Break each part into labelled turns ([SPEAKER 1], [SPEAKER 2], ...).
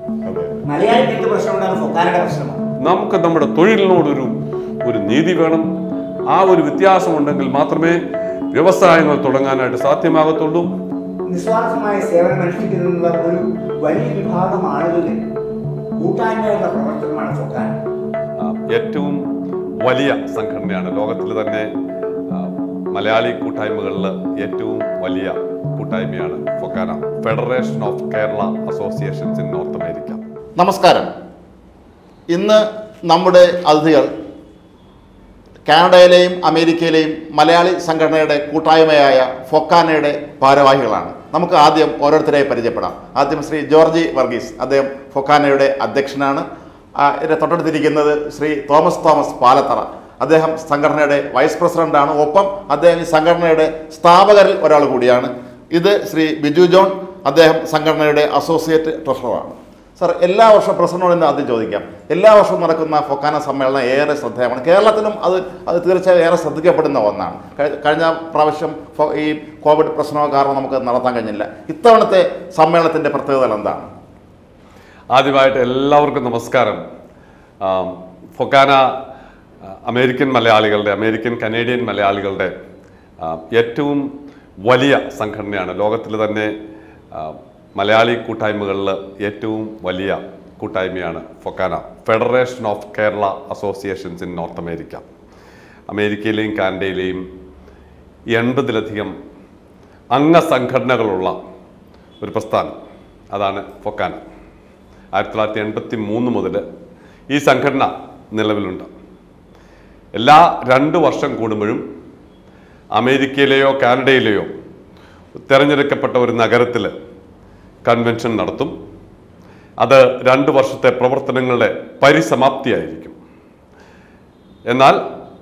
[SPEAKER 1] മലയാളിക്ക് എന്ത് പ്രശ്നമുണ്ടാകും ഫൊക്കാനയുടെ പ്രശ്നമാണ്
[SPEAKER 2] നമുക്ക് നമ്മുടെ തൊഴിലിനോടൊരു ഒരു നീതി വേണം ആ ഒരു വ്യത്യാസമുണ്ടെങ്കിൽ മാത്രമേ വ്യവസായങ്ങൾ തുടങ്ങാനായിട്ട് സാധ്യമാകത്തുള്ളൂ
[SPEAKER 1] നിസ്വാർത്ഥമായ സേവനം അനുഷ്ഠിക്കുന്ന ഒരു വലിയ വിഭാഗം ആളുകളുടെ കൂട്ടായ്മയുള്ള പ്രവർത്തനമാണ് ഫൊക്കാന
[SPEAKER 2] ആ, ഏറ്റവും വലിയ സംഘടനയാണ് ലോകത്തിൽ തന്നെ ആ, മലയാളി കൂട്ടായ്മകളിൽ ഏറ്റവും വലിയ കൂട്ടായ്മയാണ് FOKANA federation of Kerala associations in North America
[SPEAKER 3] നമസ്കാരം ഇന്ന് നമ്മുടെ അതിഥികൾ കാനഡയിലെയും അമേരിക്കയിലെയും മലയാളി സംഘടനയുടെ കൂട്ടായ്മയായ ഫൊക്കാനയുടെ ഭാരവാഹികളാണ് നമുക്ക് ആദ്യം ഓരോരുത്തരെ പരിചയപ്പെടാം ആദ്യം ശ്രീ ജോർജി വർഗീസ് അദ്ദേഹം ഫൊക്കാനയുടെ അധ്യക്ഷനാണ് ആ, ഇതിന്റെ തൊട്ടടുത്തിരിക്കുന്നത് ശ്രീ തോമസ് തോമസ് പാലത്തറ അദ്ദേഹം സംഘടനയുടെ വൈസ് പ്രസിഡന്റാണ് ഒപ്പം അദ്ദേഹം ഈ സംഘടനയുടെ സ്ഥാപകരിൽ ഒരാൾ കൂടിയാണ് ഇത് ശ്രീ ബിജു ജോൺ അദ്ദേഹം സംഘടനയുടെ അസോസിയേറ്റ് ട്രഷററാണ് സാർ എല്ലാ വർഷവും പ്രസിഡന്റിനോട് ഇന്ന് ആദ്യം ചോദിക്കാം എല്ലാ വർഷവും നടക്കുന്ന ഫൊക്കാന സമ്മേളനം ഏറെ ശ്രദ്ധേയമാണ് കേരളത്തിലും അത് അത് തീർച്ചയായും ഏറെ ശ്രദ്ധിക്കപ്പെടുന്ന ഒന്നാണ് കഴി- കഴിഞ്ഞ പ്രാവശ്യം ഫൊ- ഈ കോവിഡ് പ്രശ്നമോ കാരണം നമുക്ക് നടത്താൻ കഴിഞ്ഞില്ല ഇത്തവണത്തെ സമ്മേളനത്തിന്റെ പ്രത്യേകത എന്താണ്
[SPEAKER 2] ആദ്യമായിട്ട് എല്ലാവർക്കും നമസ്കാരം ആം, ഫൊക്കാന ആ, അമേരിക്കൻ മലയാളികളുടെ അമേരിക്കൻ കനേഡിയൻ മലയാളികളുടെ ആ, ഏറ്റവും വലിയ സംഘടനയാണ് ലോകത്തിൽ തന്നെ ആ, മലയാളി കൂട്ടായ്മകളിൽ ഏറ്റവും വലിയ കൂട്ടായ്മയാണ് FOKANA federation of Kerala associations in North America അമേരിക്കയിലെയും കാനഡയിലെയും എൺപതിലധികം അംഗസംഘടനകളുള്ള ഒരു പ്രസ്ഥാനം അതാണ് ഫൊക്കാന ആയിരത്തി തൊള്ളായിരത്തി എൺപത്തി മൂന്ന് മുതൽ ഈ സംഘടന നിലവിലുണ്ട് എല്ലാ രണ്ട് വർഷം കൂടുമ്പോഴും അമേരിക്കയിലെയോ കാനഡയിലെയോ തിരഞ്ഞെടുക്കപ്പെട്ട ഒരു നഗരത്തിൽ കൺവെൻഷൻ നടത്തും അത് രണ്ട് വർഷത്തെ പ്രവർത്തനങ്ങളുടെ പരിസമാപ്തിയായിരിക്കും എന്നാൽ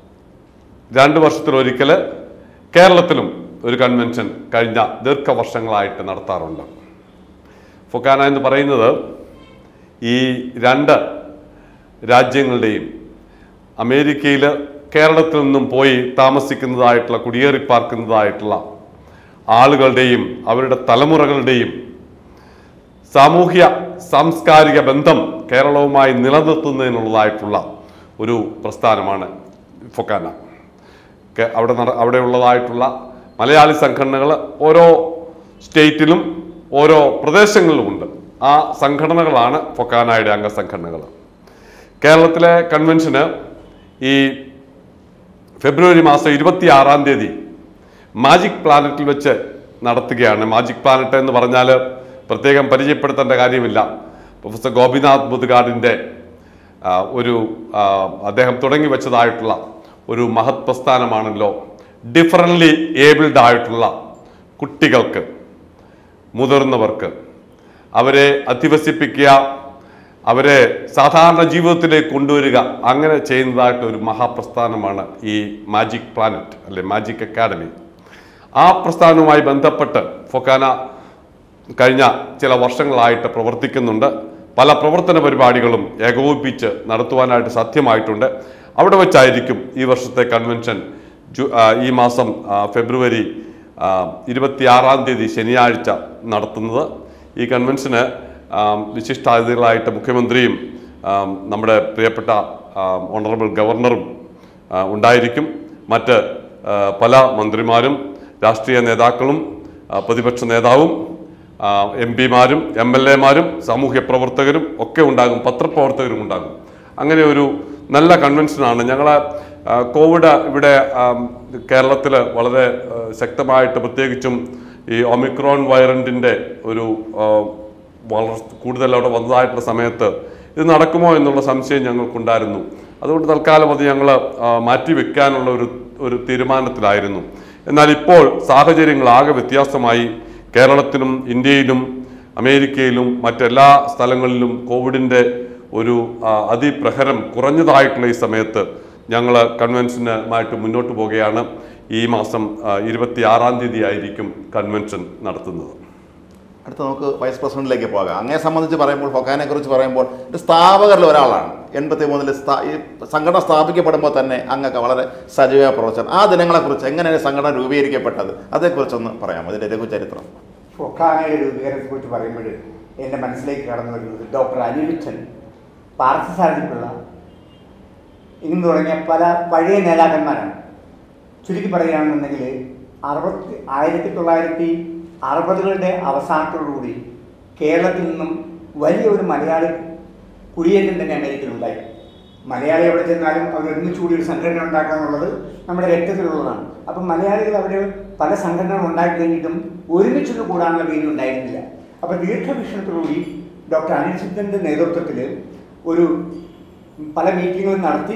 [SPEAKER 2] രണ്ട് വർഷത്തിലൊരിക്കൽ കേരളത്തിലും ഒരു കൺവെൻഷൻ കഴിഞ്ഞ ദീർഘവർഷങ്ങളായിട്ട് നടത്താറുണ്ട് ഫൊക്കാന എന്ന് പറയുന്നത് ഈ രണ്ട് രാജ്യങ്ങളുടെയും അമേരിക്കയിൽ കേരളത്തിൽ നിന്നും പോയി താമസിക്കുന്നതായിട്ടുള്ള കുടിയേറി പാർക്കുന്നതായിട്ടുള്ള ആളുകളുടെയും അവരുടെ തലമുറകളുടെയും സാമൂഹ്യ സാംസ്കാരിക ബന്ധം കേരളവുമായി നിലനിർത്തുന്നതിനുള്ളതായിട്ടുള്ള ഒരു പ്രസ്ഥാനമാണ് ഫൊക്കാന കെ- അവിടെ നട അവിടെയുള്ളതായിട്ടുള്ള മലയാളി സംഘടനകൾ ഓരോ സ്റ്റേറ്റിലും ഓരോ പ്രദേശങ്ങളിലുമുണ്ട് ആ സംഘടനകളാണ് ഫൊക്കാനായുടെ അംഗസംഘടനകൾ കേരളത്തിലെ കൺവെൻഷന് ഈ ഫെബ്രുവരി മാസം ഇരുപത്തി ആറാം തീയതി മാജിക് പ്ലാനറ്റിൽ വെച്ച് നടത്തുകയാണ് മാജിക് പ്ലാനറ്റ് എന്ന് പറഞ്ഞാൽ പ്രത്യേകം പരിചയപ്പെടുത്തേണ്ട കാര്യമില്ല പ്രൊഫസർ ഗോപിനാഥ് മുതുകാടിൻ്റെ ആ, ഒരു ആ, അദ്ദേഹം തുടങ്ങി വെച്ചതായിട്ടുള്ള ഒരു മഹത് പ്രസ്ഥാനമാണല്ലോ ഡിഫറൻ്റ്ലി ഏബിൾഡ് ആയിട്ടുള്ള കുട്ടികൾക്ക് മുതിർന്നവർക്ക് അവരെ അധിവസിപ്പിക്കുക അവരെ സാധാരണ ജീവിതത്തിലേക്ക് കൊണ്ടുവരിക അങ്ങനെ ചെയ്യുന്നതായിട്ട് ഒരു മഹാപ്രസ്ഥാനമാണ് ഈ മാജിക് പ്ലാനറ്റ് അല്ലെ മാജിക് അക്കാഡമി ആ പ്രസ്ഥാനവുമായി ബന്ധപ്പെട്ട് ഫൊക്കാന കഴിഞ്ഞ ചില വർഷങ്ങളായിട്ട് പ്രവർത്തിക്കുന്നുണ്ട് പല പ്രവർത്തന പരിപാടികളും ഏകോപിപ്പിച്ച് നടത്തുവാനായിട്ട് സാധ്യമായിട്ടുണ്ട് അവിടെ വെച്ചായിരിക്കും ഈ വർഷത്തെ കൺവെൻഷൻ ജു- ആ, ഈ മാസം ആ, ഫെബ്രുവരി ഇരുപത്തിയാറാം തീയതി ശനിയാഴ്ച നടത്തുന്നത് ഈ കൺവെൻഷന് ആം, വിശിഷ്ടാതിഥികളായിട്ട് മുഖ്യമന്ത്രിയും ആം, നമ്മുടെ പ്രിയപ്പെട്ട ആം, ഓണറബിൾ ഗവർണറും ആ, ഉണ്ടായിരിക്കും മറ്റ് ആ, പല മന്ത്രിമാരും രാഷ്ട്രീയ നേതാക്കളും ആ, പ്രതിപക്ഷ നേതാവും എം പിമാരും എം എൽ എമാരും സാമൂഹ്യ പ്രവർത്തകരും ഒക്കെ ഉണ്ടാകും പത്രപ്രവർത്തകരും ഉണ്ടാകും അങ്ങനെ ഒരു നല്ല കൺവെൻഷനാണ് ഞങ്ങൾ കോവിഡ് ഇവിടെ കേരളത്തിൽ വളരെ ആ, ശക്തമായിട്ട് പ്രത്യേകിച്ചും ഈ ഒമിക്രോൺ വൈറൻറ്റിൻ്റെ ഒരു ആ, വളർ കൂടുതൽ അവിടെ വന്നതായിട്ടുള്ള സമയത്ത് ഇത് നടക്കുമോ എന്നുള്ള സംശയം ഞങ്ങൾക്കുണ്ടായിരുന്നു അതുകൊണ്ട് തൽക്കാലം അത് ഞങ്ങൾ മാറ്റി വെക്കാനുള്ള ഒരു ഒരു തീരുമാനത്തിലായിരുന്നു എന്നാൽ ഇപ്പോൾ സാഹചര്യങ്ങൾ ആകെ വ്യത്യാസമായി കേരളത്തിലും ഇന്ത്യയിലും അമേരിക്കയിലും മറ്റെല്ലാ സ്ഥലങ്ങളിലും കോവിഡിൻ്റെ ഒരു ആ, അതിപ്രഹരം കുറഞ്ഞതായിട്ടുള്ള ഈ സമയത്ത് ഞങ്ങൾ കൺവെൻഷനുമായിട്ട് മുന്നോട്ട് പോവുകയാണ് ഈ മാസം ഇരുപത്തി ആറാം തീയതി ആയിരിക്കും കൺവെൻഷൻ നടത്തുന്നത്
[SPEAKER 3] അടുത്ത നമുക്ക് വൈസ് പ്രസിഡന്റിലേക്ക് പോകാം അങ്ങയെ സംബന്ധിച്ച് പറയുമ്പോൾ ഫൊക്കാനെ കുറിച്ച് പറയുമ്പോൾ ഒരു സ്ഥാപകരിൽ ഒരാളാണ് എൺപത്തി മൂന്നിൽ ഈ സംഘടന സ്ഥാപിക്കപ്പെടുമ്പോൾ തന്നെ അങ്ങൊക്കെ വളരെ സജീവ പ്രവർത്തനം ആ ദിനങ്ങളെക്കുറിച്ച് എങ്ങനെയാണ് സംഘടന രൂപീകരിക്കപ്പെട്ടത് അതേക്കുറിച്ചൊന്ന് പറയാം അതിൻ്റെ ലഘുചരിത്രം
[SPEAKER 1] ഫൊക്കാനയുടെ രൂപീകരണത്തെ കുറിച്ച് പറയുമ്പോൾ എൻ്റെ മനസ്സിലേക്ക് കടന്നു വരുന്നത് ഡോക്ടർ അനിരുദ്ധൻ പാർത്ഥസാരഥിപ്പിള്ള ഇങ്ങനെ തുടങ്ങിയ പല പഴയ നേതാക്കന്മാരാണ് ചുരുക്കി പറയുകയാണെന്നുണ്ടെങ്കിൽ അറുപത്തി ആയിരത്തി തൊള്ളായിരത്തി അറുപതുകളുടെ അവസാനത്തോടുകൂടി കേരളത്തിൽ നിന്നും വലിയ ഒരു മലയാളി കുടിയേറ്റം തന്നെ അമേരിക്കയിലുണ്ടായി മലയാളി എവിടെ ചെന്നാലും അവർ ഒരുമിച്ച് കൂടി ഒരു സംഘടന ഉണ്ടാക്കുക എന്നുള്ളത് നമ്മുടെ രക്തത്തിലുള്ളതാണ് അപ്പം മലയാളികൾ അവർ പല സംഘടനകൾ ഉണ്ടാക്കി കഴിഞ്ഞിട്ടും ഒരുമിച്ചൊന്ന് കൂടാനുള്ള വേദി ഉണ്ടായിരുന്നില്ല അപ്പം ദീർഘവീക്ഷണത്തോടുകൂടി ഡോക്ടർ അനിൽ നേതൃത്വത്തിൽ ഒരു പല മീറ്റിങ്ങുകളും നടത്തി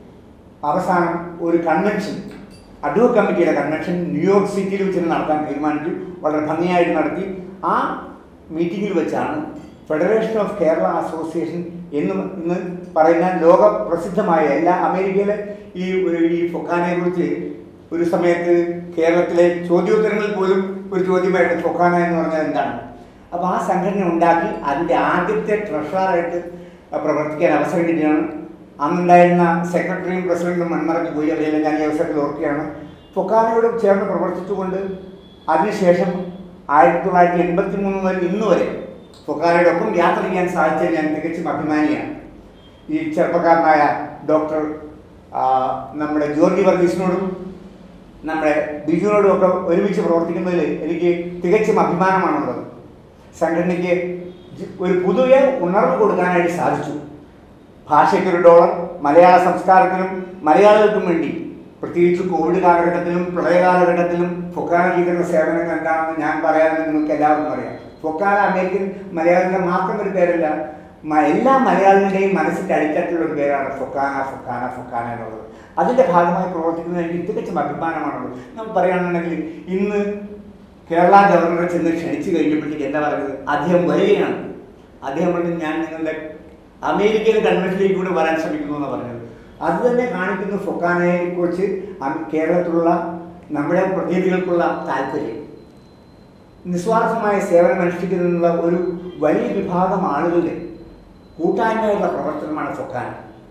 [SPEAKER 1] അവസാനം ഒരു കൺവെൻഷൻ അഡ്വ കമ്മിറ്റിയുടെ കൺവെൻഷൻ ന്യൂയോർക്ക് സിറ്റിയിൽ വെച്ച് നടത്താൻ തീരുമാനിച്ചു വളരെ ഭംഗിയായിട്ട് നടത്തി ആ മീറ്റിങ്ങിൽ വെച്ചാണ് ഫെഡറേഷൻ ഓഫ് കേരള അസോസിയേഷൻ എന്ന് ഇന്ന് പറയുന്ന ലോക പ്രസിദ്ധമായ എല്ലാ അമേരിക്കയിലെ ഈ ഒരു- ഈ ഫൊക്കാനെ കുറിച്ച് ഒരു സമയത്ത് കേരളത്തിലെ ചോദ്യോത്തരങ്ങളിൽ പോലും ഒരു ചോദ്യമായിട്ട് ഫൊക്കാന എന്ന് പറഞ്ഞാൽ എന്താണ് അപ്പോൾ ആ സംഘടന ഉണ്ടാക്കി അതിൻ്റെ ആദ്യത്തെ ട്രഷറായിട്ട് പ്രവർത്തിക്കാൻ അവസരം കിട്ടിയാണ് അന്നുണ്ടായിരുന്ന സെക്രട്ടറിയും പ്രസിഡന്റും മൺമറഞ്ഞു പോയി അതെല്ലാം ഞാൻ ഈ അവസരത്തിൽ ഓർക്കുകയാണ് ഫൊക്കാനയോട് ചേർന്ന് പ്രവർത്തിച്ചുകൊണ്ട് അതിനുശേഷം ആയിരത്തി തൊള്ളായിരത്തി എൺപത്തി മൂന്ന് മുതൽ ഇന്ന് വരെ ഫൊക്കാനയുടെ ഒപ്പം യാത്ര ചെയ്യാൻ സാധിച്ചത് ഞാൻ തികച്ചും അഭിമാനിയാണ് ഈ ചെറുപ്പക്കാരനായ ഡോക്ടർ ആ, നമ്മുടെ ജോർജി വർഗീസിനോടും നമ്മുടെ ബിജുവിനോടും ഒക്കെ ഒരുമിച്ച് പ്രവർത്തിക്കുന്നതിൽ എനിക്ക് തികച്ചും അഭിമാനമാണുള്ളത് സംഘടനയ്ക്ക് ജി- ഒരു പുതിയ ഉണർവ് കൊടുക്കാനായിട്ട് സാധിച്ചു ഭാഷയ്ക്കൊരു ഡോളർ മലയാള സംസ്കാരത്തിനും മലയാളികൾക്കും വേണ്ടി പ്രത്യേകിച്ച് കോവിഡ് കാലഘട്ടത്തിലും പ്രളയ കാലഘട്ടത്തിലും ഫൊക്കാന ചെയ്തിരുന്ന സേവനങ്ങൾ എന്താണെന്ന് ഞാൻ പറയാമെന്ന് നിങ്ങൾക്ക് എല്ലാവർക്കും അറിയാം ഫൊക്കാന അമേരിക്കൻ മലയാളികളുടെ മാത്രം ഒരു പേരല്ല മ- എല്ലാ മലയാളികളുടെയും മനസ്സിൻ്റെ അടിത്തട്ടിലുള്ള ഒരു പേരാണ് ഫൊക്കാന ഫൊക്കാന ഫൊക്കാന എന്നുള്ളത് അതിൻ്റെ ഭാഗമായി പ്രവർത്തിക്കുന്നത് എനിക്ക് തികച്ചും അഭിമാനമാണുള്ളത് നമുക്ക് പറയുകയാണെന്നുണ്ടെങ്കിൽ ഇന്ന് കേരള ഗവർണറെ ചെന്ന് ക്ഷണിച്ചു കഴിഞ്ഞപ്പോഴത്തേക്ക് എന്താ പറയുന്നത് അദ്ദേഹം വരികയാണ് അദ്ദേഹം പറഞ്ഞു ഞാൻ നിങ്ങളുടെ അമേരിക്കയിലെ കൺവെൻഷനിലേക്ക് കൂടെ വരാൻ ശ്രമിക്കുന്നു എന്ന് പറഞ്ഞത് അത് തന്നെ കാണിക്കുന്നു ഫൊക്കാനയെ കുറിച്ച് അം- കേരളത്തിലുള്ള നമ്മുടെ പ്രതിനിധികൾക്കുള്ള താല്പര്യം നിസ്വാർത്ഥമായ സേവനം അനുഷ്ഠിക്കുന്നതിനുള്ള ഒരു വലിയ വിഭാഗം ആളുകളുടെ കൂട്ടായ്മയുള്ള പ്രവർത്തനമാണ് ഫൊക്കാന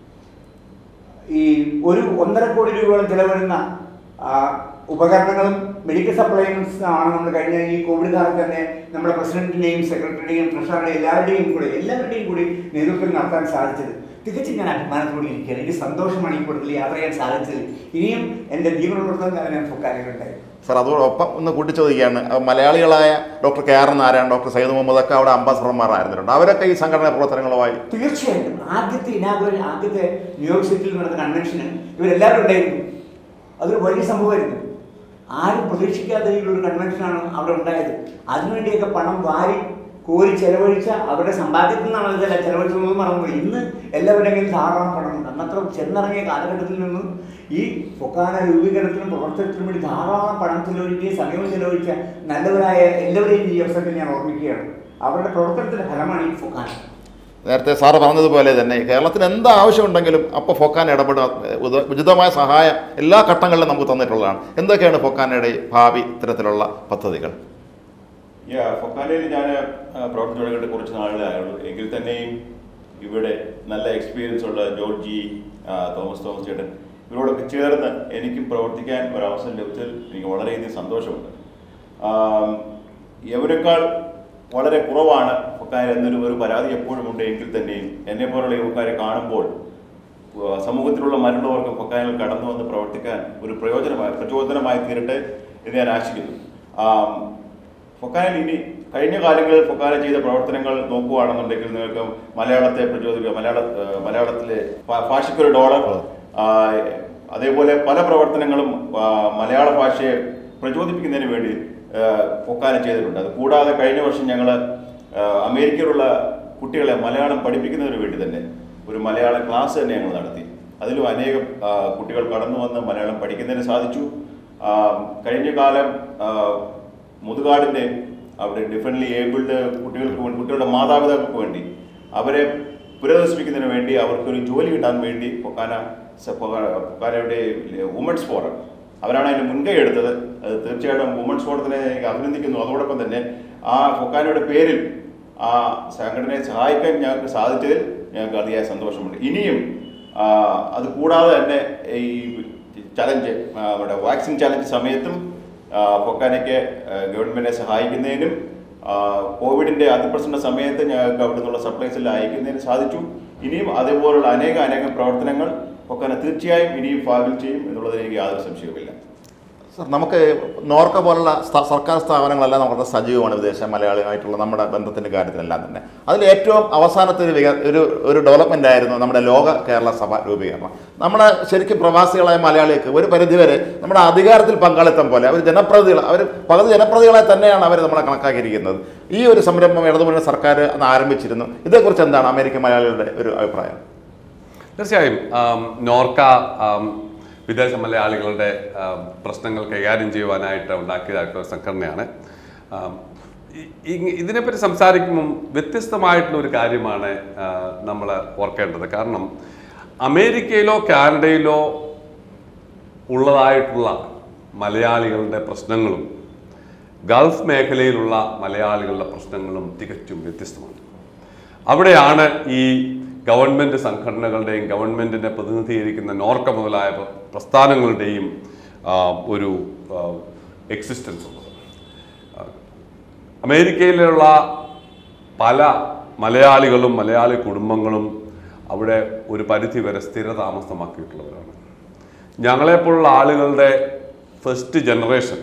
[SPEAKER 1] ഈ ഒരു ഒന്നര കോടി രൂപയോളം ചിലവരുന്ന ആ, ഉപകരണങ്ങളും മെഡിക്കൽ സപ്ലൈമെന്റ്സ് ആണ് നമ്മൾ കഴിഞ്ഞ ഈ കോവിഡ് കാലത്ത് തന്നെ നമ്മുടെ പ്രസിഡന്റിന്റെയും സെക്രട്ടറിയുടെയും ട്രഷറുടെയും എല്ലാവരുടെയും കൂടെ എല്ലാവരുടെയും കൂടി നേതൃത്വം നടത്താൻ സാധിച്ചത് തികച്ചും ഞാൻ അഭിമാനത്തോടെ ഇരിക്കുകയാണ് എനിക്ക് സന്തോഷമാണ് ഈ കൂടുതൽ യാത്ര ചെയ്യാൻ സാധിച്ചത് ഇനിയും എൻ്റെ ജീവനോടൊപ്പം കാലം ഞാൻ ഫൊക്കാനയിലുണ്ടായി
[SPEAKER 3] സാർ അതോടൊപ്പം ഒന്ന് കൂട്ടിച്ചോദിക്കുകയാണ് അഹ് മലയാളികളായ doctor K R Narayan doctor Syed Muhammad ഒക്കെ അവിടെ അംബാസഡർമാരായിരുന്നിട്ടുണ്ട് അവരൊക്കെ ഈ സംഘടനാ പ്രവർത്തനങ്ങളുമായി
[SPEAKER 1] തീർച്ചയായിട്ടും ആദ്യത്തെ ഇനാഗുറൽ ആദ്യത്തെ ന്യൂയോർക്ക് സിറ്റിയിൽ നടന്ന കൺവെൻഷന് ഇവരെല്ലാവരും ഉണ്ടായിരുന്നു അതൊരു വലിയ സംഭവമായിരുന്നു ആരും പ്രതീക്ഷിക്കാത്ത രീതിയിലൊരു കൺവെൻഷനാണ് അവിടെ ഉണ്ടായത് അതിനുവേണ്ടിയൊക്കെ പണം വാരി കോരി ചെലവഴിച്ച അവരുടെ സമ്പാദ്യത്തിൽ നിന്നാണ് അതല്ല ചെലവഴിച്ചതെന്ന് മറന്നുപോയി ഇന്ന് എല്ലാവരുടെയും കയ്യിൽ ധാരാളം പണമുണ്ട് അന്നത്ര ചെന്നിറങ്ങിയ കാലഘട്ടത്തിൽ നിന്ന് ഈ ഫൊക്കാന രൂപീകരണത്തിനും പ്രവർത്തനത്തിനും വേണ്ടി ധാരാളം പണം ചെലവഴിക്കുകയും സമയം ചെലവഴിച്ച നല്ലവരായ എല്ലാവരെയും ഈ അവസരത്തിൽ ഞാൻ ഓർമ്മിക്കുകയാണ് അവരുടെ പ്രവർത്തനത്തിന്റെ ഫലമാണ് ഈ ഫൊക്കാന
[SPEAKER 3] നേരത്തെ സാറ് പറഞ്ഞതുപോലെ തന്നെ കേരളത്തിന് എന്ത് ആവശ്യമുണ്ടെങ്കിലും അപ്പോൾ ഫൊക്കാന ഇടപെടുക ഉത- ഉചിതമായ സഹായം എല്ലാ ഘട്ടങ്ങളിലും നമുക്ക് തന്നിട്ടുള്ളതാണ് എന്തൊക്കെയാണ് ഫൊക്കാനയുടെ ഭാവി ഇത്തരത്തിലുള്ള പദ്ധതികൾ
[SPEAKER 4] യാ ഫൊക്കാനയിൽ ഞാൻ പ്രവർത്തനം തുടങ്ങിയിട്ട് കുറച്ച് നാളുകളേ ആയുള്ളൂ എങ്കിൽ തന്നെയും ഇവിടെ നല്ല എക്സ്പീരിയൻസ് ഉള്ള ജോർജി ആ, തോമസ് തോമസ് ചേട്ടൻ ഇവരോടൊക്കെ ചേർന്ന് എനിക്കും പ്രവർത്തിക്കാൻ ഒരു അവസരം ലഭിച്ചതിൽ എനിക്ക് വളരെയധികം സന്തോഷമുണ്ട് ആം, ഇവരെക്കാൾ വളരെ കുറവാണ് ഫൊക്കാന എന്നൊരു ഒരു പരാതി എപ്പോഴും ഉണ്ട് എങ്കിൽ തന്നെയും എന്നെ പോലുള്ള യുവക്കാരെ കാണുമ്പോൾ ആ, സമൂഹത്തിലുള്ള മറ്റുള്ളവർക്ക് ഫൊക്കാനയിൽ കടന്നു വന്ന് പ്രവർത്തിക്കാൻ ഒരു പ്രയോജനമായി പ്രചോദനമായി തീരട്ടെ എന്ന് ഞാൻ ആശിക്കുന്നു ആം, ഫൊക്കാനയിൽ ഇനി കഴിഞ്ഞ കാലങ്ങളിൽ ഫൊക്കാന ചെയ്ത പ്രവർത്തനങ്ങൾ നോക്കുകയാണെന്നുണ്ടെങ്കിൽ നിങ്ങൾക്ക് മലയാളത്തെ പ്രചോദിക്കുക മലയാള ആ, മലയാളത്തിലെ ഭാ- ഭാഷയ്ക്കൊരു ഡോളർ ആ, അതേപോലെ പല പ്രവർത്തനങ്ങളും ആ, മലയാള ഭാഷയെ പ്രചോദിപ്പിക്കുന്നതിന് വേണ്ടി ആ, ഫൊക്കാന ചെയ്തിട്ടുണ്ട് അത് കൂടാതെ കഴിഞ്ഞ വർഷം ഞങ്ങൾ അമേരിക്കയിലുള്ള കുട്ടികളെ മലയാളം പഠിപ്പിക്കുന്നതിന് വേണ്ടി തന്നെ ഒരു മലയാള ക്ലാസ് തന്നെ ഞങ്ങൾ നടത്തി അതിലും അനേകം ആ, കുട്ടികൾ കടന്നു വന്ന് മലയാളം പഠിക്കുന്നതിന് സാധിച്ചു ആ, കഴിഞ്ഞ കാലം ആ, മുതുകാടിൻ്റെ അവിടെ ഡിഫറൻ്റ്ലി ഏബിൾഡ് കുട്ടികൾക്ക് വേണ്ടി കുട്ടികളുടെ മാതാപിതാക്കൾക്ക് വേണ്ടി അവരെ പുനരധിവസിപ്പിക്കുന്നതിന് വേണ്ടി അവർക്കൊരു ജോലി കിട്ടാൻ വേണ്ടി പൊക്കാന സ- പൊക്ക- പൊക്കാനയുടെ വുമൻസ് ഫോറം അവരാണ് അതിന് മുൻകൈ എടുത്തത് അത് തീർച്ചയായിട്ടും വുമൻസ് ഫോറത്തിനെ എനിക്ക് അഭിനന്ദിക്കുന്നു അതോടൊപ്പം തന്നെ ആ ഫൊക്കാനയുടെ പേരിൽ ആ സംഘടനയെ സഹായിക്കാൻ ഞങ്ങൾക്ക് സാധിച്ചതിൽ ഞങ്ങൾക്ക് അതിയായ സന്തോഷമുണ്ട് ഇനിയും ആ, അത് കൂടാതെ തന്നെ ഈ ചലഞ്ച് നമ്മുടെ വാക്സിൻ ചലഞ്ച് സമയത്തും ആ, ഫൊക്കാനയ്ക്ക് ആ, ഗവൺമെന്റിനെ സഹായിക്കുന്നതിനും ആ, കോവിഡിന്റെ അതിപ്രസന്ന സമയത്ത് ഞങ്ങൾക്ക് അവിടെ നിന്നുള്ള സപ്ലൈസ് എല്ലാം അയക്കുന്നതിന് സാധിച്ചു ഇനിയും അതേപോലുള്ള അനേക അനേകം പ്രവർത്തനങ്ങൾ ഒക്കെ തീർച്ചയായും ഇനിയും ഭാവിയിൽ ചെയ്യും എന്നുള്ളതിൽ എനിക്ക് യാതൊരു സംശയവുമില്ല
[SPEAKER 3] സർ നമുക്ക് നോർക്ക പോലുള്ള സ്ഥ- സർക്കാർ സ്ഥാപനങ്ങളെല്ലാം നമ്മുടെ സജീവമാണ് വിദേശ മലയാളിയുമായിട്ടുള്ള നമ്മുടെ ബന്ധത്തിൻ്റെ കാര്യത്തിലെല്ലാം തന്നെ അതിൽ ഏറ്റവും അവസാനത്തെ ഒരു വിക- ഒരു ഒരു ഡെവലപ്മെൻ്റ് ആയിരുന്നു നമ്മുടെ ലോക കേരള സഭ രൂപീകരണം നമ്മുടെ ശരിക്കും പ്രവാസികളായ മലയാളികൾക്ക് ഒരു പരിധിവരെ നമ്മുടെ അധികാരത്തിൽ പങ്കാളിത്തം പോലെ അവർ ജനപ്രതികൾ അവർ പകുതി ജനപ്രതികളെ തന്നെയാണ് അവർ നമ്മളെ കണക്കാക്കിയിരിക്കുന്നത് ഈ ഒരു സംരംഭം ഇടതുമുന്നണി സർക്കാർ അന്ന് ആരംഭിച്ചിരുന്നു ഇതേക്കുറിച്ച് എന്താണ് അമേരിക്കൻ മലയാളികളുടെ ഒരു അഭിപ്രായം
[SPEAKER 2] തീർച്ചയായും ആം, നോർക്ക ആം, വിദേശ മലയാളികളുടെ ആം, പ്രശ്നങ്ങൾ കൈകാര്യം ചെയ്യുവാനായിട്ട് ഉണ്ടാക്കിയതായിട്ടുള്ള സംഘടനയാണ് ആം, ഇ- ഇ- ഇതിനെപ്പറ്റി സംസാരിക്കുമ്പം വ്യത്യസ്തമായിട്ടുള്ള ഒരു കാര്യമാണ് നമ്മൾ ഓർക്കേണ്ടത് കാരണം അമേരിക്കയിലോ കാനഡയിലോ ഉള്ളതായിട്ടുള്ള മലയാളികളുടെ പ്രശ്നങ്ങളും ഗൾഫ് മേഖലയിലുള്ള മലയാളികളുടെ പ്രശ്നങ്ങളും തികച്ചും വ്യത്യസ്തമാണ് അവിടെയാണ് ഈ ഗവൺമെൻറ് സംഘടനകളുടെയും ഗവൺമെൻറ്റിനെ പ്രതിനിധീകരിക്കുന്ന നോർക്ക മുതലായ പ്ര- പ്രസ്ഥാനങ്ങളുടെയും ആ, ഒരു എക്സിസ്റ്റൻസ് ഉള്ളത് ആ, അമേരിക്കയിലുള്ള പല മലയാളികളും മലയാളി കുടുംബങ്ങളും അവിടെ ഒരു പരിധി വരെ സ്ഥിരതാമസമാക്കിയിട്ടുള്ളവരാണ് ഞങ്ങളെപ്പോലുള്ള ആളുകളുടെ ഫസ്റ്റ് ജനറേഷൻ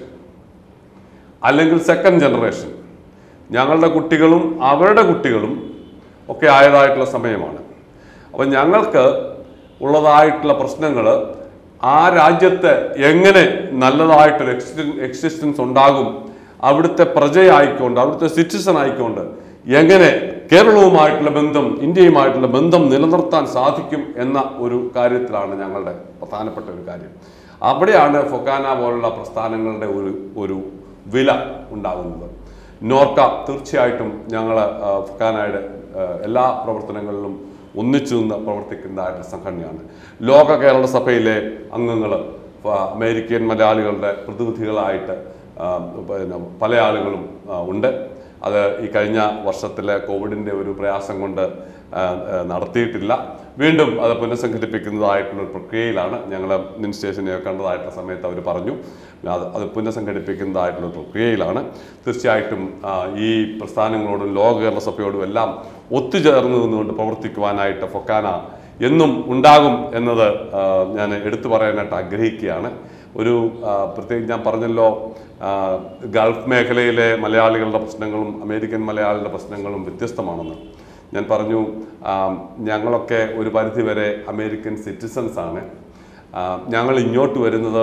[SPEAKER 2] അല്ലെങ്കിൽ സെക്കൻഡ് ജനറേഷൻ ഞങ്ങളുടെ കുട്ടികളും അവരുടെ കുട്ടികളും ഒക്കെ ആയതായിട്ടുള്ള സമയമാണ് അപ്പം ഞങ്ങൾക്ക് ഉള്ളതായിട്ടുള്ള പ്രശ്നങ്ങൾ ആ രാജ്യത്ത് എങ്ങനെ നല്ലതായിട്ടൊരു എക്സിസ്റ്റൻ എക്സിസ്റ്റൻസ് ഉണ്ടാകും അവിടുത്തെ പ്രജയായിക്കൊണ്ട് അവിടുത്തെ സിറ്റിസൺ ആയിക്കൊണ്ട് എങ്ങനെ കേരളവുമായിട്ടുള്ള ബന്ധം ഇന്ത്യയുമായിട്ടുള്ള ബന്ധം നിലനിർത്താൻ സാധിക്കും എന്ന ഒരു കാര്യത്തിലാണ് ഞങ്ങളുടെ പ്രധാനപ്പെട്ട ഒരു കാര്യം അവിടെയാണ് ഫൊക്കാന പോലുള്ള പ്രസ്ഥാനങ്ങളുടെ ഒരു ഒരു വില ഉണ്ടാകുന്നത് നോർക്ക തീർച്ചയായിട്ടും ഞങ്ങൾ ഫൊക്കാനയുടെ ആ, എല്ലാ പ്രവർത്തനങ്ങളിലും ഒന്നിച്ചു നിന്ന് പ്രവർത്തിക്കുന്നതായിട്ടുള്ള സംഘടനയാണ് ലോക കേരള സഭയിലെ അംഗങ്ങൾ അമേരിക്കൻ മലയാളികളുടെ പ്രതിനിധികളായിട്ട് ആ, പിന്നെ പല ആളുകളും ആ, ഉണ്ട് അത് ഈ കഴിഞ്ഞ വർഷത്തിലെ കോവിഡിൻ്റെ ഒരു പ്രയാസം കൊണ്ട് ആ, ആ, നടത്തിയിട്ടില്ല വീണ്ടും അത് പുനഃസംഘടിപ്പിക്കുന്നതായിട്ടുള്ള ഒരു പ്രക്രിയയിലാണ് ഞങ്ങൾ അഡ്മിനിസ്ട്രേഷനെ കണ്ടതായിട്ടുള്ള സമയത്ത് അവർ പറഞ്ഞു അത് അത് പുനഃസംഘടിപ്പിക്കുന്നതായിട്ടുള്ള ഒരു പ്രക്രിയയിലാണ് തീർച്ചയായിട്ടും ആ, ഈ പ്രസ്ഥാനങ്ങളോടും ലോക കേരള സഭയോടും എല്ലാം ഒത്തുചേർന്ന് നിന്നുകൊണ്ട് പ്രവർത്തിക്കുവാനായിട്ട് ഫൊക്കാന എന്നും ഉണ്ടാകും എന്നത് ആ, ഞാൻ എടുത്തു പറയാനായിട്ട് ആഗ്രഹിക്കുകയാണ് ഒരു ആ, പ്രത്യേകിച്ച് ഞാൻ പറഞ്ഞല്ലോ ആ, ഗൾഫ് മേഖലയിലെ മലയാളികളുടെ പ്രശ്നങ്ങളും അമേരിക്കൻ മലയാളികളുടെ പ്രശ്നങ്ങളും വ്യത്യസ്തമാണെന്ന് ഞാൻ പറഞ്ഞു ആ, ഞങ്ങളൊക്കെ ഒരു പരിധിവരെ അമേരിക്കൻ സിറ്റിസൺസ് ആണ് ആ, ഞങ്ങൾ ഇങ്ങോട്ട് വരുന്നത്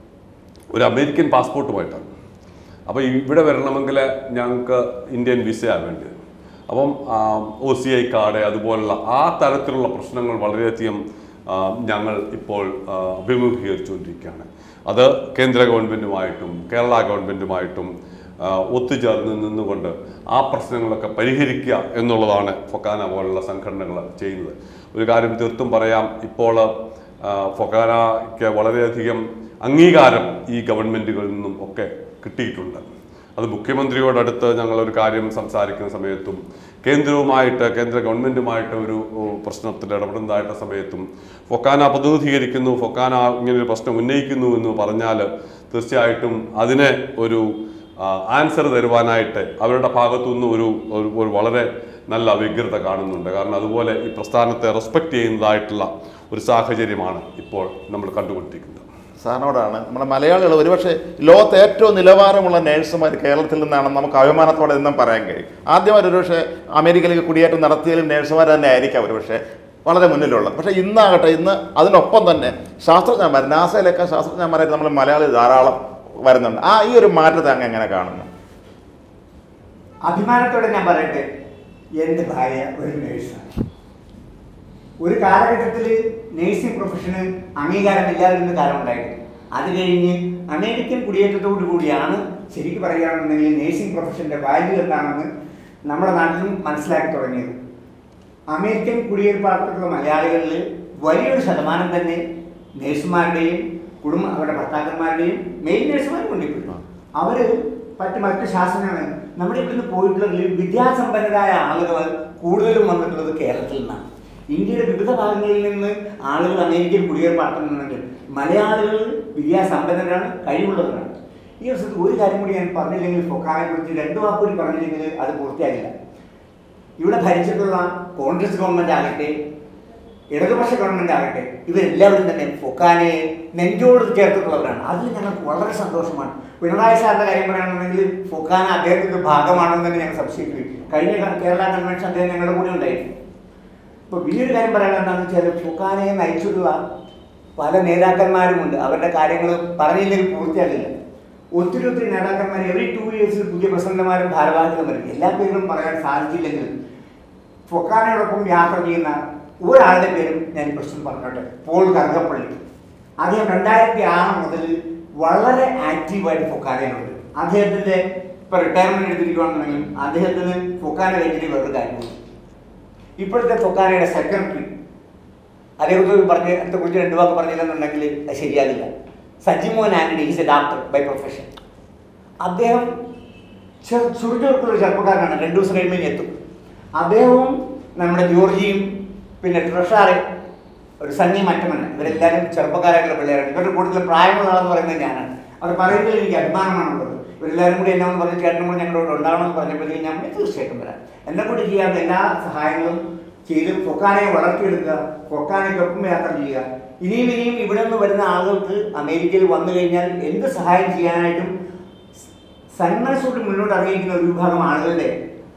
[SPEAKER 2] ഒരു അമേരിക്കൻ പാസ്പോർട്ടുമായിട്ടാണ് അപ്പോൾ ഇവിടെ വരണമെങ്കിൽ ഞങ്ങൾക്ക് ഇന്ത്യൻ വിസയാണ് വേണ്ടത് അപ്പം ഒ സി ഐ കാർഡ് അതുപോലുള്ള ആ തരത്തിലുള്ള പ്രശ്നങ്ങൾ വളരെയധികം ആ, ഞങ്ങൾ ഇപ്പോൾ ആ, അഭിമുഖീകരിച്ചുകൊണ്ടിരിക്കുകയാണ് അത് കേന്ദ്ര ഗവൺമെൻറ്റുമായിട്ടും കേരള ഗവൺമെൻറ്റുമായിട്ടും ആ, ഒത്തുചേർന്ന് നിന്നുകൊണ്ട് ആ പ്രശ്നങ്ങളൊക്കെ പരിഹരിക്കുക എന്നുള്ളതാണ് ഫൊക്കാന പോലുള്ള സംഘടനകൾ ചെയ്യുന്നത് ഒരു കാര്യം തീർത്തും പറയാം ഇപ്പോൾ ആ, ഫൊക്കാനയ്ക്ക് വളരെയധികം അംഗീകാരം ഈ ഗവൺമെൻറ്റുകളിൽ നിന്നും ഒക്കെ കിട്ടിയിട്ടുണ്ട് അത് മുഖ്യമന്ത്രിയോടടുത്ത് ഞങ്ങളൊരു കാര്യം സംസാരിക്കുന്ന സമയത്തും കേന്ദ്രവുമായിട്ട് കേന്ദ്ര ഗവൺമെൻറ്റുമായിട്ട് ഒരു ഓ, പ്രശ്നത്തിൽ ഇടപെടുന്നതായിട്ട് സമയത്തും ഫൊക്കാന പ്രതിനിധീകരിക്കുന്നു ഫൊക്കാന ഇങ്ങനൊരു പ്രശ്നം ഉന്നയിക്കുന്നു എന്ന് പറഞ്ഞാൽ തീർച്ചയായിട്ടും അതിനെ ഒരു ആൻസർ തരുവാനായിട്ട് അവരുടെ ഭാഗത്തുനിന്ന് ഒരു ഒരു ഒരു വളരെ നല്ല വ്യഗ്രത കാണുന്നുണ്ട് കാരണം അതുപോലെ ഈ പ്രസ്ഥാനത്തെ റെസ്പെക്റ്റ് ചെയ്യുന്നതായിട്ടുള്ള ഒരു സാഹചര്യമാണ് ഇപ്പോൾ നമ്മൾ കണ്ടുകൊണ്ടിരിക്കുന്നത്
[SPEAKER 3] സാറിനോടാണ് നമ്മുടെ മലയാളികൾ ഒരുപക്ഷെ ലോകത്തെ ഏറ്റവും നിലവാരമുള്ള നേഴ്സുമാർ കേരളത്തിൽ നിന്നാണെന്ന് നമുക്ക് അഭിമാനത്തോടെ ഇന്നും പറയാൻ കഴിയും ആദ്യമായി ഒരുപക്ഷെ അമേരിക്കയിലേക്ക് കുടിയേറ്റം നടത്തിയതിൽ നേഴ്സുമാർ തന്നെ ആയിരിക്കാം ഒരുപക്ഷെ വളരെ മുന്നിലുള്ളത് പക്ഷേ ഇന്നാകട്ടെ ഇന്ന് അതിനൊപ്പം തന്നെ ശാസ്ത്രജ്ഞന്മാർ നാസയിലൊക്കെ ശാസ്ത്രജ്ഞന്മാരായിട്ട് നമ്മൾ മലയാളി ധാരാളം വരുന്നുണ്ട് ആ ഈ ഒരു മാറ്റത്തെ അങ്ങ് എങ്ങനെ കാണുന്നു
[SPEAKER 1] അഭിമാനത്തോടെ ഞാൻ പറയട്ടെ എൻ്റെ ഭാര്യ ഒരു നേഴ്സാണ് ഒരു കാലഘട്ടത്തിൽ നേഴ്സിംഗ് പ്രൊഫഷന് അംഗീകാരമില്ലാതിരുന്ന കാലം ഉണ്ടായിരുന്നു അത് കഴിഞ്ഞ് അമേരിക്കൻ കുടിയേറ്റത്തോടു കൂടിയാണ് ശരിക്കും പറയുകയാണെന്നുണ്ടെങ്കിൽ നേഴ്സിംഗ് പ്രൊഫഷൻ്റെ വാല്യൂ എന്താണെന്ന് നമ്മുടെ നാട്ടിലും മനസ്സിലാക്കി തുടങ്ങിയത് അമേരിക്കൻ കുടിയേർപ്പാട്ടുള്ള മലയാളികളിൽ വലിയൊരു ശതമാനം തന്നെ നേഴ്സുമാരുടെയും കുടുംബ അവരുടെ ഭർത്താക്കന്മാരുടെയും മെയിൻ നേഴ്സുമാരും കൊണ്ടിപ്പോയി അവര് മറ്റ് മറ്റ് ശാസ്ത്രങ്ങൾ നമ്മുടെ ഇവിടുന്ന് പോയിട്ടുള്ളതിൽ വിദ്യാസമ്പന്നരായ ആളുകൾ കൂടുതലും വന്നിട്ടുള്ളത് കേരളത്തിൽ നിന്നാണ് ഇന്ത്യയുടെ വിവിധ ഭാഗങ്ങളിൽ നിന്ന് ആളുകൾ അമേരിക്കൻ കുടിയേർപ്പാട്ടുന്നുണ്ടെങ്കിൽ മലയാളികൾ വിദ്യാസമ്പന്നരാണ് കഴിവുള്ളവരാണ് ഈ അവസരത്തിൽ ഒരു കാര്യം കൂടി ഞാൻ പറഞ്ഞില്ലെങ്കിൽ ഫൊക്കാനെ കുറിച്ച് രണ്ടു വാക്ക് കൂടി പറഞ്ഞില്ലെങ്കിൽ അത് പൂർത്തിയാകില്ല ഇവിടെ ഭരിച്ചിട്ടുള്ള കോൺഗ്രസ് ഗവൺമെന്റ് ആകട്ടെ ഇടതുപക്ഷ ഗവൺമെന്റ് ആകട്ടെ ഇവരെല്ലാവരും തന്നെ ഫൊക്കാനെ നെഞ്ചോട് ചേർത്തിട്ടുള്ളവരാണ് അതിൽ ഞങ്ങൾക്ക് വളരെ സന്തോഷമാണ് പിണറായി സാറിന്റെ കാര്യം പറയുകയാണെന്നുണ്ടെങ്കിൽ ഫൊക്കാന അദ്ദേഹത്തിന്റെ ഭാഗമാണെന്ന് തന്നെ ഞങ്ങൾ സംശയിക്കുകയും കഴിഞ്ഞ ക- കേരള കൺവെൻഷൻ അദ്ദേഹം ഞങ്ങളുടെ കൂടെ ഉണ്ടായിരുന്നു ഇപ്പൊ വലിയൊരു കാര്യം പറയാൻ എന്താണെന്ന് വെച്ചാൽ ഫുക്കാനയെ നയിച്ചിട്ടുള്ള പല നേതാക്കന്മാരുമുണ്ട് അവരുടെ കാര്യങ്ങൾ പറഞ്ഞില്ലെങ്കിൽ പൂർത്തിയാകില്ല ഒത്തിരി ഒത്തിരി നേതാക്കന്മാർ എവറി ടു ഇയേഴ്സിൽ പുതിയ പ്രസിഡന്റുമാരും ഭാരവാഹികളും വരും എല്ലാ പേരും പറയാൻ സാധിച്ചില്ലെങ്കിലും ഫൊക്കാനയോടൊപ്പം യാത്ര ചെയ്യുന്ന ഒരാളുടെ പേരും ഞാൻ പ്രശ്നം പറഞ്ഞോട്ടെ പോൾ കറുകപ്പള്ളി അദ്ദേഹം രണ്ടായിരത്തി ആറ് മുതൽ വളരെ ആക്റ്റീവായിട്ട് ഫൊക്കാനയിലുണ്ട് അദ്ദേഹത്തിന്റെ ഇപ്പൊ റിട്ടയർമെന്റ് എടുത്തിരിക്കുകയാണെന്നുണ്ടെങ്കിൽ അദ്ദേഹത്തിന് ഫൊക്കാന കഴിഞ്ഞിട്ട് വേറൊരു കാര്യമുണ്ട് ഇപ്പോഴത്തെ ഫൊക്കാനയുടെ സെക്രട്ടറി അതേക്കുറിച്ച് പറഞ്ഞ് അതിനെ കുറിച്ച് രണ്ടു വാക്ക് പറഞ്ഞില്ലെന്നുണ്ടെങ്കിൽ അത് ശരിയാകില്ല Sajimon Antony is a doctor by profession അദ്ദേഹം ചെറു ചുറുചുറുക്കുള്ള ചെറുപ്പക്കാരനാണ് രണ്ടു ദിവസം കഴിയുമ്പോൾ ഇനി എത്തും അദ്ദേഹവും നമ്മുടെ ജോർജിയും പിന്നെ ട്രഷാറെ ഒരു സണ്ണി മറ്റമല്ല ഇവരെല്ലാവരും ചെറുപ്പക്കാരായിട്ടുള്ള പിള്ളേരാണ് ഇവരുടെ കൂടുതൽ പ്രായമുള്ള ആളെന്ന് പറയുന്നത് ഞാനാണ് അത് പറയുന്നതിൽ എനിക്ക് അഭിമാനമാണുള്ളത് ഇവരെല്ലാവരും കൂടി എന്നെ ഒന്ന് പറഞ്ഞ് ചേട്ടനും കൂടി ഞങ്ങളോട് ഉണ്ടാവണമെന്ന് പറഞ്ഞപ്പോഴത്തേക്ക് ഞാൻ തീർച്ചയായിട്ടും വരാം എന്നെ കൂടി ചെയ്യാവുന്ന എല്ലാ സഹായങ്ങളും ചെയ്ത് ഫൊക്കാനെ വളർത്തിയെടുക്കുക ഫൊക്കാനയ്ക്കൊപ്പം യാത്ര ചെയ്യുക ഇനിയും ഇനിയും ഇവിടെ നിന്ന് വരുന്ന ആളുകൾക്ക് അമേരിക്കയിൽ വന്നു കഴിഞ്ഞാൽ എന്ത് സഹായം ചെയ്യാനായിട്ടും സന്മനസ്സോട് മുന്നോട്ട് അറിയിക്കുന്ന ഒരു വിഭാഗം ആളുകളുടെ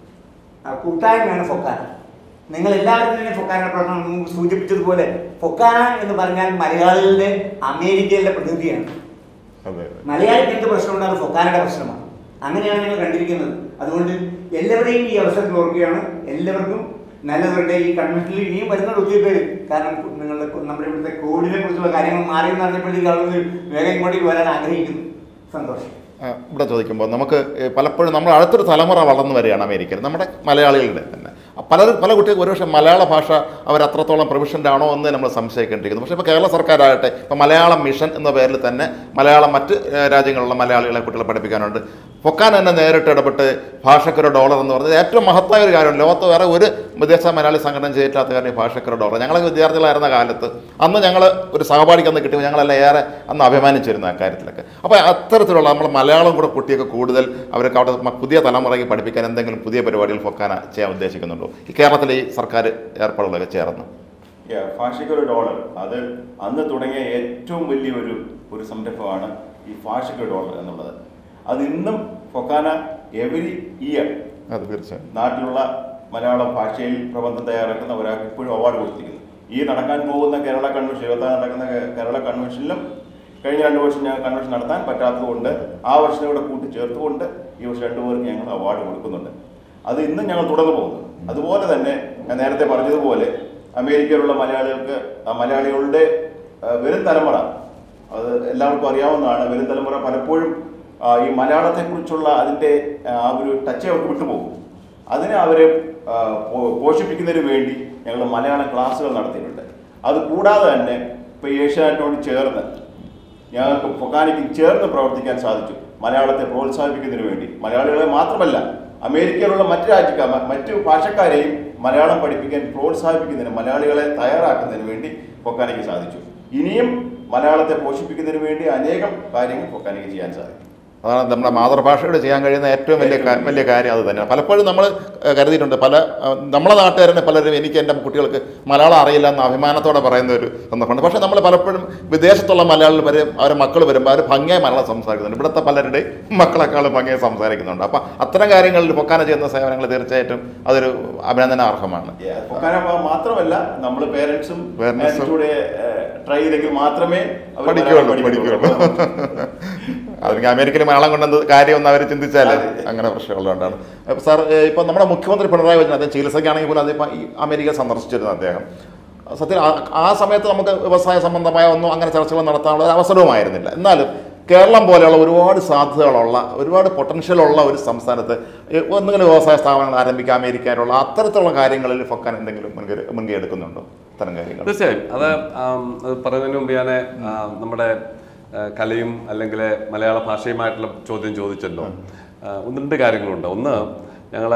[SPEAKER 1] ആ, കൂട്ടായ്മയാണ് ഫൊക്കാന നിങ്ങൾ എല്ലാവരും തന്നെ ഫൊക്കാന പ്രവർത്തനം മുമ്പ് സൂചിപ്പിച്ചതുപോലെ ഫൊക്കാന എന്ന് പറഞ്ഞാൽ മലയാളികളുടെ അമേരിക്കയിലെ പ്രതിനിധിയാണ്
[SPEAKER 3] അതെ അതെ
[SPEAKER 1] മലയാളിക്ക് എന്ത് പ്രശ്നമുണ്ട് അത് ഫൊക്കാനയുടെ പ്രശ്നമാണ് അങ്ങനെയാണ് ഞങ്ങൾ കണ്ടിരിക്കുന്നത് അതുകൊണ്ട് എല്ലാവരെയും ഈ അവസരത്തിൽ ഓർക്കുകയാണ് എല്ലാവർക്കും നല്ലവരുടെ ഈ കൺവെൻഷനിൽ ഇനിയും വരുന്നുണ്ട് ഒത്തിരി പേര് കാരണം നിങ്ങളുടെ നമ്മുടെ ഇവിടുത്തെ കോവിഡിനെ കുറിച്ചുള്ള കാര്യങ്ങൾ മാറി എന്ന് പറഞ്ഞപ്പോഴത്തേക്ക് ആളുകൾ വേഗം ഇങ്ങോട്ടേക്ക് വരാൻ ആഗ്രഹിക്കുന്നു സന്തോഷം
[SPEAKER 3] ആ, ഇവിടെ ചോദിക്കുമ്പോൾ നമുക്ക് ഏ, പലപ്പോഴും നമ്മൾ അടുത്തൊരു തലമുറ വളർന്നു വരികയാണ് അമേരിക്കയിൽ നമ്മുടെ മലയാളികളുടെ തന്നെ പല പല കുട്ടികൾക്ക് ഒരുപക്ഷെ മലയാള ഭാഷ അവർ അത്രത്തോളം പ്രൊഫഷൻ്റ് ആണോ എന്ന് നമ്മൾ സംശയിക്കേണ്ടിയിരിക്കുന്നു പക്ഷേ ഇപ്പോൾ കേരള സർക്കാരാകട്ടെ ഇപ്പോൾ മലയാളം മിഷൻ എന്ന പേരിൽ തന്നെ മലയാളം മറ്റ് ഏ, രാജ്യങ്ങളിലുള്ള മലയാളികളെ കുട്ടികളെ പഠിപ്പിക്കാനുണ്ട് പൊക്കാൻ തന്നെ നേരിട്ട് ഇടപെട്ട് ഭാഷക്കൊരു ഡോളർ എന്ന് പറഞ്ഞത് ഏറ്റവും മഹത്തായ ഒരു കാര്യമാണ് ലോകത്ത് വേറെ ഒരു വിദേശ മലയാളി സംഘടന ചെയ്തിട്ടാത്ത കാര്യം ഈ ഭാഷക്കൊരു ഡോളർ ഞങ്ങളൊക്കെ വിദ്യാർത്ഥികളായിരുന്ന കാലത്ത് അന്ന് ഞങ്ങൾ ഒരു സഹപാഠിക്ക് അന്ന് കിട്ടിയപ്പോൾ ഞങ്ങളെല്ലാം ഏറെ അന്ന് അഭിമാനിച്ചിരുന്നു അക്കാര്യത്തിലൊക്കെ അപ്പോൾ അത്തരത്തിലുള്ള നമ്മൾ മലയാളം കൂടെ കുട്ടിയൊക്കെ കൂടുതൽ അവർക്ക് അവിടെ മ- പുതിയ തലമുറയ്ക്ക് പഠിപ്പിക്കാൻ എന്തെങ്കിലും പുതിയ പരിപാടികൾ ഫൊക്കാന ചെയ്യാൻ ഉദ്ദേശിക്കുന്നുണ്ടോ ഈ കേരളത്തിലെ ഈ സർക്കാർ ഏർപ്പാടുകളൊക്കെ ചേർന്ന്
[SPEAKER 4] Yeah, ഭാഷയ്ക്കൊരു ഡോളർ അത് അന്ന് തുടങ്ങിയ ഏറ്റവും വലിയൊരു ഒരു സംരംഭമാണ് ഈ ഭാഷയ്ക്കൊരു ഡോളർ എന്നുള്ളത് അത് ഇന്നും ഫൊക്കാന എവരി ഇയർ
[SPEAKER 3] അത് തീർച്ചയായും
[SPEAKER 4] നാട്ടിലുള്ള മലയാള ഭാഷയിൽ പ്രബന്ധം തയ്യാറാക്കുന്ന ഒരാൾക്ക് ഇപ്പോഴും അവാർഡ് കൊടുത്തിരിക്കുന്നു ഈ നടക്കാൻ പോകുന്ന കേരള കൺവെൻഷൻ ഇരുപത്താറ് നടക്കുന്ന കേ- കേരള കൺവെൻഷനിലും കഴിഞ്ഞ രണ്ട് വർഷം ഞങ്ങൾ കൺവെൻഷൻ നടത്താൻ പറ്റാത്തതുകൊണ്ട് ആ വർഷം കൂടെ കൂട്ടിച്ചേർത്തുകൊണ്ട് ഈ വർഷം രണ്ടു പേർക്ക് ഞങ്ങൾ അവാർഡ് കൊടുക്കുന്നുണ്ട് അത് ഇന്നും ഞങ്ങൾ തുടർന്നു പോകുന്നു അതുപോലെ തന്നെ ഞാൻ നേരത്തെ പറഞ്ഞതുപോലെ അമേരിക്കയിലുള്ള മലയാളികൾക്ക് ആ മലയാളികളുടെ ആ, വരും തലമുറ അത് എല്ലാവർക്കും അറിയാവുന്നതാണ് വരും തലമുറ പലപ്പോഴും ആ, ഈ മലയാളത്തെക്കുറിച്ചുള്ള അതിൻ്റെ ആ, ആ ഒരു ടച്ച് അവർക്ക് വിട്ടുപോകും അതിനെ അവരെ ആ, പോ- പോഷിപ്പിക്കുന്നതിന് വേണ്ടി ഞങ്ങൾ മലയാളം ക്ലാസ്സുകൾ നടത്തിയിട്ടുണ്ട് അത് കൂടാതെ തന്നെ ഇപ്പോൾ ഏഷ്യാനെറ്റിനോട് ചേർന്ന് ഞങ്ങൾക്ക് ഫൊക്കാനിക്ക് ചേർന്ന് പ്രവർത്തിക്കാൻ സാധിച്ചു മലയാളത്തെ പ്രോത്സാഹിപ്പിക്കുന്നതിന് വേണ്ടി മലയാളികളെ മാത്രമല്ല അമേരിക്കയിലുള്ള മറ്റ് രാജ്യക്കാർ മ- മറ്റു ഭാഷക്കാരെയും മലയാളം പഠിപ്പിക്കാൻ പ്രോത്സാഹിപ്പിക്കുന്നതിന് മലയാളികളെ തയ്യാറാക്കുന്നതിന് വേണ്ടി ഫൊക്കാനിക്ക് സാധിച്ചു ഇനിയും മലയാളത്തെ പോഷിപ്പിക്കുന്നതിന് വേണ്ടി അനേകം കാര്യങ്ങൾ ഫൊക്കാനിക്ക് ചെയ്യാൻ സാധിക്കും
[SPEAKER 3] അതാണ് നമ്മുടെ മാതൃഭാഷയോട് ചെയ്യാൻ കഴിയുന്ന ഏറ്റവും വലിയ കാ- വലിയ കാര്യം അത് തന്നെയാണ് പലപ്പോഴും നമ്മൾ ഏഹ്, കരുതിയിട്ടുണ്ട് പല ഏഹ്, നമ്മളെ നാട്ടുകാരനെ പലരും എനിക്ക് എൻ്റെ കുട്ടികൾക്ക് മലയാളം അറിയില്ല എന്ന അഭിമാനത്തോടെ പറയുന്ന ഒരു സന്ദർഭമുണ്ട് പക്ഷേ നമ്മൾ പലപ്പോഴും വിദേശത്തുള്ള മലയാളികൾ വരെ അവരെ മക്കൾ വരുമ്പോൾ അവർ ഭംഗിയായി മലയാളം സംസാരിക്കുന്നുണ്ട് ഇവിടുത്തെ പലരുടെയും മക്കളെക്കാളും ഭംഗിയായി സംസാരിക്കുന്നുണ്ട് അപ്പം അത്തരം കാര്യങ്ങളിൽ പൊക്കാന ചെയ്യുന്ന സേവനങ്ങൾ തീർച്ചയായിട്ടും അതൊരു അഭിനന്ദനാർഹമാണ്
[SPEAKER 4] ഫൊക്കാന മാത്രമല്ല നമ്മൾ പേരൻസും
[SPEAKER 3] Parents ഉം
[SPEAKER 4] കൂടെ ട്രൈ ചെയ്തെങ്കിൽ മാത്രമേ അവർ
[SPEAKER 3] പഠിക്കുകയുള്ളൂ
[SPEAKER 4] മലയാളം
[SPEAKER 3] പഠിക്കുകയുള്ളൂ
[SPEAKER 4] പഠിക്കുകയുള്ളൂ.
[SPEAKER 3] അതിന് അമേരിക്കയിൽ മലയാളം കൊണ്ടെന്ത് കാര്യമൊന്നും അവർ ചിന്തിച്ചാൽ
[SPEAKER 4] അതെ.
[SPEAKER 3] അങ്ങനെ പ്രശ്നമുള്ളതുകൊണ്ടാണ് അപ്പോൾ സാർ ഇപ്പം നമ്മുടെ മുഖ്യമന്ത്രി പിണറായി വിജയൻ അദ്ദേഹം ചികിത്സയ്ക്കാണെങ്കിൽ പോലും അതിപ്പോൾ ഈ അമേരിക്ക സന്ദർശിച്ചിരുന്നു അദ്ദേഹം സത്യം ആ- ആ സമയത്ത് നമുക്ക് വ്യവസായ സംബന്ധമായ ഒന്നും അങ്ങനെ ചർച്ചകൾ നടത്താനുള്ള ഒരു അവസരവുമായിരുന്നില്ല എന്നാലും കേരളം പോലെയുള്ള ഒരുപാട് സാധ്യതകളുള്ള ഒരുപാട് പൊട്ടൻഷ്യൽ ഉള്ള ഒരു സംസ്ഥാനത്ത് ഈ ഒന്നുകിലും വ്യവസായ സ്ഥാപനങ്ങൾ ആരംഭിക്കാൻ അമേരിക്കയിലുള്ള അത്തരത്തിലുള്ള കാര്യങ്ങളിൽ ഫൊക്കാൻ എന്തെങ്കിലും മുൻകൈ മുൻകൈ എടുക്കുന്നുണ്ടോ അത്തരം കാര്യങ്ങൾ
[SPEAKER 2] തീർച്ചയായും അത് ആം, അത് പറയുന്നതിന് മുമ്പ് ഞാൻ ആം, നമ്മുടെ ആ, കലയും അല്ലെങ്കിൽ മലയാള ഭാഷയുമായിട്ടുള്ള ചോദ്യം ചോദിച്ചല്ലോ ആ, ഒന്ന് രണ്ട് കാര്യങ്ങളുണ്ട് ഒന്ന് ഞങ്ങൾ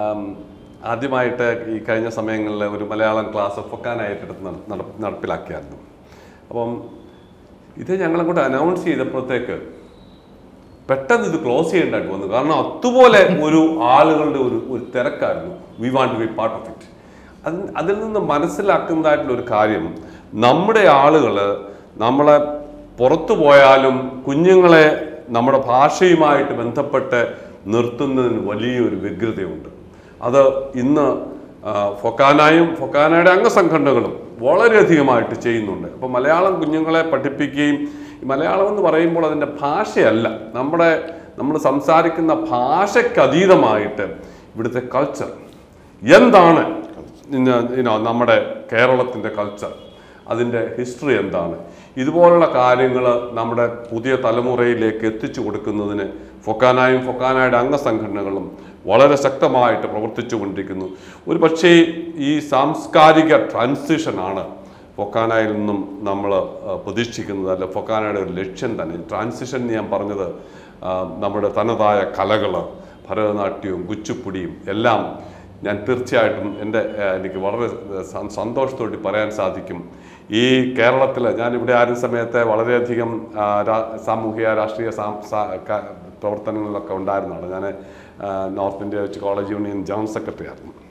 [SPEAKER 2] ആദ്യമായിട്ട് ഈ കഴിഞ്ഞ സമയങ്ങളിൽ ഒരു മലയാളം ക്ലാസ് ഫൊക്കാനായിട്ട് എടുത്ത് നട- നട- നടപ്പിലാക്കിയായിരുന്നു അപ്പം ഇത് ഞങ്ങളങ്ങോട്ട് അനൗൺസ് ചെയ്തപ്പോഴത്തേക്ക് പെട്ടെന്ന് ഇത് ക്ലോസ് ചെയ്യേണ്ടതായിട്ട് വന്നു കാരണം അതുപോലെ ഒരു ആളുകളുടെ ഒരു ഒരു തിരക്കായിരുന്നു we want to be part of it അത് അതിൽ നിന്ന് മനസ്സിലാക്കുന്നതായിട്ടുള്ള ഒരു കാര്യം നമ്മുടെ ആളുകൾ നമ്മളെ പുറത്തു പോയാലും കുഞ്ഞുങ്ങളെ നമ്മുടെ ഭാഷയുമായിട്ട് ബന്ധപ്പെട്ട് നിർത്തുന്നതിന് വലിയൊരു വ്യഗ്രതയുണ്ട് അത് ഇന്ന് ആ, ഫൊക്കാനായും ഫൊക്കാനയുടെ അംഗസംഘടനകളും വളരെയധികമായിട്ട് ചെയ്യുന്നുണ്ട് അപ്പോൾ മലയാളം കുഞ്ഞുങ്ങളെ പഠിപ്പിക്കുകയും ഈ മലയാളം എന്ന് പറയുമ്പോൾ അതിൻ്റെ ഭാഷയല്ല നമ്മുടെ നമ്മൾ സംസാരിക്കുന്ന ഭാഷയ്ക്ക് അതീതമായിട്ട് ഇവിടുത്തെ കൾച്ചർ എന്താണ് ഇന്ന് ഇനോ നമ്മുടെ കേരളത്തിൻ്റെ കൾച്ചർ അതിൻ്റെ ഹിസ്റ്ററി എന്താണ് ഇതുപോലുള്ള കാര്യങ്ങൾ നമ്മുടെ പുതിയ തലമുറയിലേക്ക് എത്തിച്ചു കൊടുക്കുന്നതിന് ഫൊക്കാനായും ഫൊക്കാനായുടെ അംഗസംഘടനകളും വളരെ ശക്തമായിട്ട് പ്രവർത്തിച്ചു കൊണ്ടിരിക്കുന്നു ഒരു പക്ഷേ ഈ സാംസ്കാരിക ട്രാൻസിഷനാണ് ഫൊക്കാനയിൽ നിന്നും നമ്മൾ പ്രതീക്ഷിക്കുന്നത് അല്ല ഫൊക്കാനയുടെ ഒരു ലക്ഷ്യം തന്നെ ട്രാൻസിഷൻ എന്ന് ഞാൻ പറഞ്ഞത് ആ, നമ്മുടെ തനതായ കലകൾ ഭരതനാട്യവും കുച്ചിപ്പുടിയും എല്ലാം ഞാൻ തീർച്ചയായിട്ടും എൻ്റെ ഏഹ്, എനിക്ക് വളരെ സ- സന്തോഷത്തോടെ പറയാൻ സാധിക്കും ഈ കേരളത്തിൽ ഞാൻ ഇവിടെ ആയിരുന്ന സമയത്ത് വളരെയധികം ആ, രാ- സാമൂഹിക രാഷ്ട്രീയ സാം- സാ- ക- പ്രവർത്തനങ്ങളിലൊക്കെ ഉണ്ടായിരുന്നതാണ് ഞാൻ നോർത്ത് ഇന്ത്യ വെച്ച് കോളേജ് യൂണിയൻ ജനറൽ സെക്രട്ടറി ആയിരുന്നു